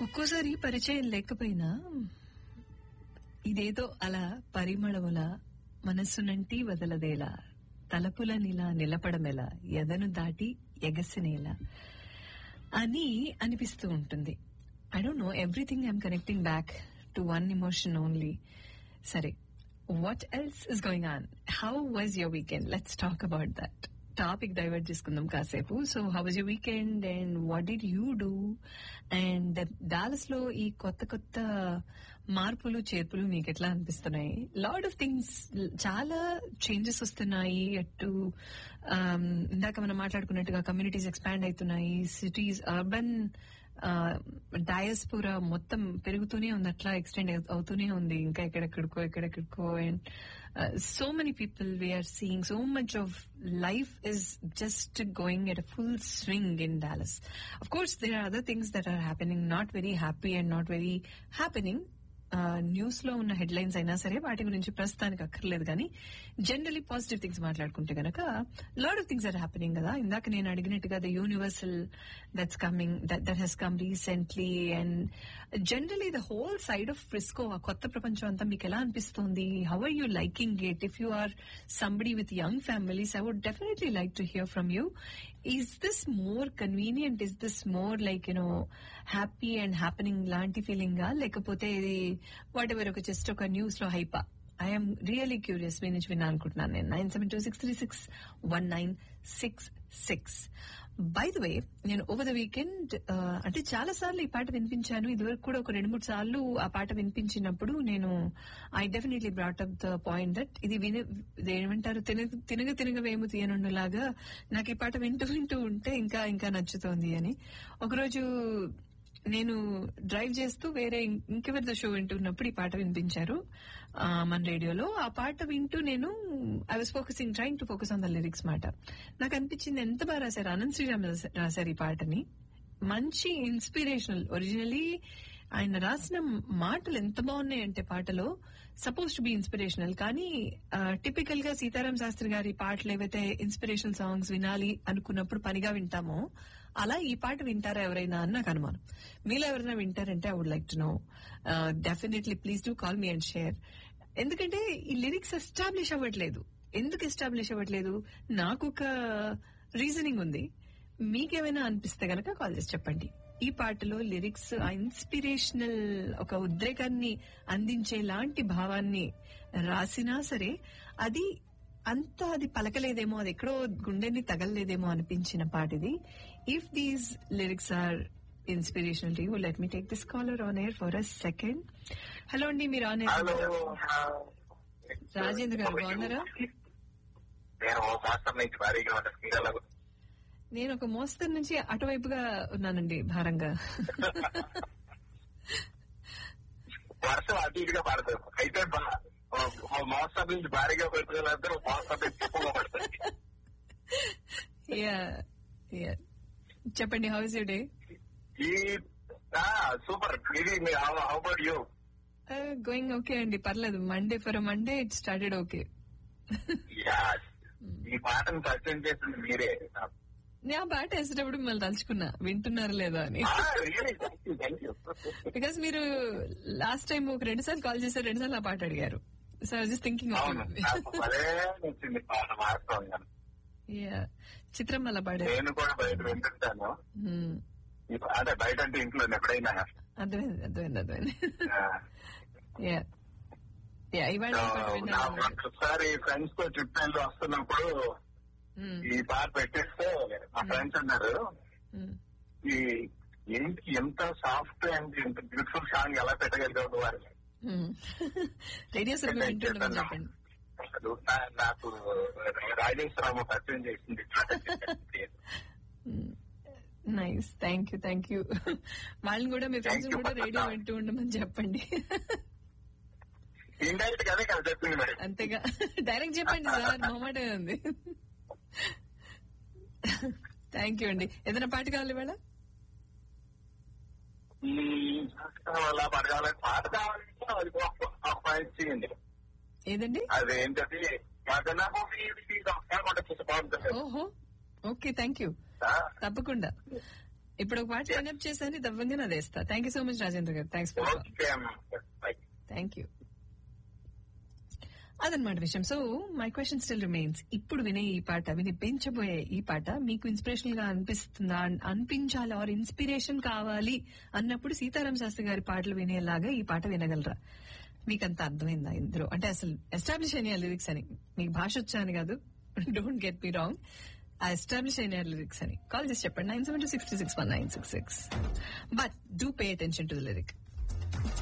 ఒక్కోసారి పరిచయం లేకపోయినా ఇదేదో అలా పరిమళముల మనస్సునంటి వదలదేలా తలపులనిలా నిలపడమెలా ఎదను దాటి ఎగసినేలా అని అనిపిస్తూ ఉంటుంది I don't know everything I'm connecting back to one emotion only సరే what else is going on how was your weekend let's talk about that topic divert చేసుకుందాం కాసేపు so how was your weekend and what did you do and Dallas లో ఈ కొత్త కొత్త మార్పులు చేర్పులు మీకు ఎట్లా అనిపిస్తున్నాయి లాడ్ ఆఫ్ థింగ్స్ చాలా చేంజెస్ వస్తున్నాయి అటు um, ఇందాక మనం మాట్లాడుకున్నట్టుగా కమ్యూనిటీస్ ఎక్స్పాండ్ అవుతున్నాయి సిటీస్ అర్బన్ డయస్పురా మొత్తం పెరుగుతూనే ఉంది అట్లా ఎక్స్టెండ్ అవుతూనే ఉంది ఇంకా ఎక్కడెక్కడికో ఎక్కడెక్కడికో and so many people we're seeing so much of life is just going at a full swing in Dallas of course there are other things that are happening not very happy and not very happening news లో ఉన్న headlines అయినా సరే వాటి గురించి ప్రస్తుతానికి అక్కర్లేదు కానీ generally positive things మాట్లాడుకుంటే గనక lot of things are happening కదా ఇందాక నేను అడిగినట్టుగా the universal that's coming that that he's come recently and generally the whole side of Frisco ఆ కొత్త ప్రపంచం అంతా మీకు ఎలా అనిపిస్తుంది how are you liking it if you are somebody with young families I would definitely like to hear from you is this more convenient is this more like you know happy and happening లాంటి ఫీలింగా లేకపోతే ఇది whatever ఒక just ఒక news లో హైపా I'm really curious మీ నుంచి విన్నా అనుకుంటున్నాను నేను nine seven two six three six one nine six six by the way నేను ఓవర్ ద వీకెండ్ అంటే చాలా సార్లు ఈ పాట వినిపించాను ఇదివరకు కూడా ఒక రెండు మూడు సార్లు ఆ పాట వినిపించినప్పుడు నేను I definitely brought up the point that ఇది విని ఇది ఏమంటారు తినగ తినగ తినగ వేము తీయనుండలాగా నాకు ఈ పాట వింటూ వింటూ ఉంటే ఇంకా ఇంకా నచ్చుతోంది అని ఒకరోజు నేను డ్రైవ్ చేస్తూ వేరే ఇంకెవరిదో షో వింటున్నప్పుడు ఈ పాట వినిపించారు ఆ, మన రేడియోలో ఆ పాట వింటూ నేను I was focusing trying to focus on the lyrics మాట నాకు అనిపించింది ఎంత బాగా రాశారు అనంత్ శ్రీరామ్ రాసా- రాశారు ఈ పాటని మంచి ఇన్స్పిరేషనల్ ఒరిజినలీ ఆయన రాసిన మాటలు ఎంత బాగున్నాయి అంటే పాటలో సపోజ్ టు బి ఇన్స్పిరేషనల్ కానీ టిపికల్ గా సీతారాం శాస్త్రి గారి పాటలు ఏవైతే ఇన్స్పిరేషనల్ సాంగ్స్ వినాలి అనుకున్నప్పుడు పనిగా వింటామో అలా ఈ పాట వింటారా ఎవరైనా అని నాకు అనుమానం మీలో ఎవరైనా వింటారంటే I would like to know definitely please do call me and share ఎందుకంటే ఈ లిరిక్స్ ఎస్టాబ్లిష్ అవ్వట్లేదు ఎందుకు ఎస్టాబ్లిష్ అవ్వట్లేదు నాకు ఒక రీజనింగ్ ఉంది మీకేమైనా అనిపిస్తే గనక కాల్ చేసి చెప్పండి ఈ పాటలో లిరిక్స్ ఆ ఇన్స్పిరేషనల్ ఒక ఉద్రేకాన్ని అందించేలాంటి భావాన్ని రాసినా సరే అది అంత అది పలకలేదేమో అది ఎక్కడో గుండెని తగలలేదేమో అనిపించిన పాట ఇది if these lyrics are inspirational to you let me take this caller on air for a second hello అండి మీరు ఆన్ ఎయిర్ హలో రాజేంద్ర గారు బాగున్నారా నేను మాస్టర్ నుంచి భారీగా ఉన్న క్రీడలకు నేను ఒక మోస్తరు నుంచి అటువైపుగా ఉన్నానండి భారంగా వర్షం అటు ఇటుగా పడతారు అయితే బా- ఓ- ఓ మాస్టర్ నుంచి భారీగా పెట్టుకోవాలంటే మాస్టర్ నుంచి ఎక్కువగా పడతాయి యా యా చెప్పండి హౌ ఇస్ యూ డే ఈ సూపర్ ఇది మీ how about you going okay అండి పర్లేదు Monday for Monday it started okay ఈ పాటను పరిచయం చేసింది మీరే నేను ఆ పాట వేసేటప్పుడు మిమ్మల్ని తలుచుకున్నా వింటున్నారా లేదా అని really thank you thank you because మీరు లాస్ట్ టైం ఒక రెండు సార్లు కాల్ చేశారు రెండు సార్లు ఆ పాట అడిగారు సో జస్ట్ థింకింగ్ అవును నాకు భలే నచ్చింది పాట మారుతాను చిత్రం అలా పాడారు నేను కూడా బయట వింటుంటాను Hmm. ఈ పాట బయట అంటే ఇంట్లో ఎప్పుడైనా అర్థమైంది అర్థమైంది అర్థమైంది ఆ, యా యా ఇవాళ ఈ పాట నా విన్నాను ఒకసారి ఫ్రెండ్స్ తో చుట్టాలు వస్తున్నప్పుడు Hmm. ఈ పాట పెట్టేస్తే మా ఫ్రెండ్స్ అన్నారు Hmm. ఈ ఏంటి ఎంత సాఫ్ట్ అండ్ ఎంత బ్యూటిఫుల్ సాంగ్ ఎలా పెట్టగలిగావు నువ్వు అని Hmm. రేడియో సరిగ్గా వింటుండమని చెప్పండి అసలు నా- నాకు రాజేశ్వరరావు పరిచయం చేసింది ఈ పాట చెప్పండి. Nice thank you thank you వాళ్ళని కూడా మీ ఫ్రెండ్స్ Thank you. కూడా రేడియో వింటూ ఉండమని చెప్పండి ఇండైరెక్ట్ గానే కదా చెప్పింది మరి అంతేగా డైరెక్ట్ చెప్పండి సార్ మొహమాటే ఉంది థ్యాంక్ యూ అండి ఏదైనా పాట కావాలి ఇవాళ ఈ అలా పాట కావాలి పాట కావాలంటే అది ఒక- ఒక పాయింట్ చేయండి ఏదండి అదేంటది మదన మూవీ చూసి బాగుంటుంది ఓహో ఓకే థ్యాంక్ యూ తప్పకుండా ఇప్పుడు ఒక పాట లైన్అప్ చేశాను దవ్వంగా అది వేస్తా thank you so much Rajendra garu thanks for okay అమ్మా బై థ్యాంక్ యూ అదనమాట విషయం so my question still remains ఇప్పుడు వినే ఈ పాట వినిపించబోయే ఈ పాట మీకు ఇన్స్పిరేషనల్ గా అనిపిస్తుందా అన్- అనిపించాలి ఆర్ ఇన్స్పిరేషన్ కావాలి అన్నప్పుడు సీతారాం శాస్త్రి గారి పాటలు వినేలాగా ఈ పాట వినగలరా మీకు అంత అర్థమైందా ఇందులో అంటే అసలు ఎస్టాబ్లిష్ అయిన లిరిక్స్ అని మీకు భాష వచ్చా అని కాదు డోంట్ గెట్ మీ రాంగ్ ఆ ఎస్టాబ్లిష్ అయిన లిరిక్స్ అని కాల్ చేసి చెప్పండి nine seven two six three six one nine six six but do pay attention to the lyric